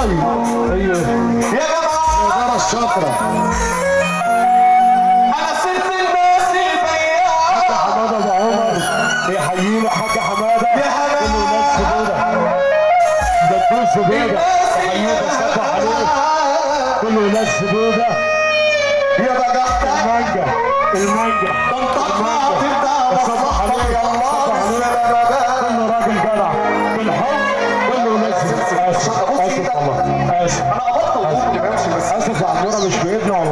طيب ايوه يا جماعة الإدارة الشاطرة أنا ست الناس البياعة حمادة أبو عمر بيحيينا حاج حمادة يا حمادة. كله ناس سبودة دكتور سبودة حيينا أستاذ حليم كله ناس سبودة يا بجحتك المانجا المانجا تنطقنا تبدأ أستاذ حليم يا الله أستاذ حليم بالسلامة كله راجل جدع بالحب كله ناس آسف آسف والله آسف أنا قبضت وضوء اللي بمشي بس آسف يا عمورة مش بإيدنا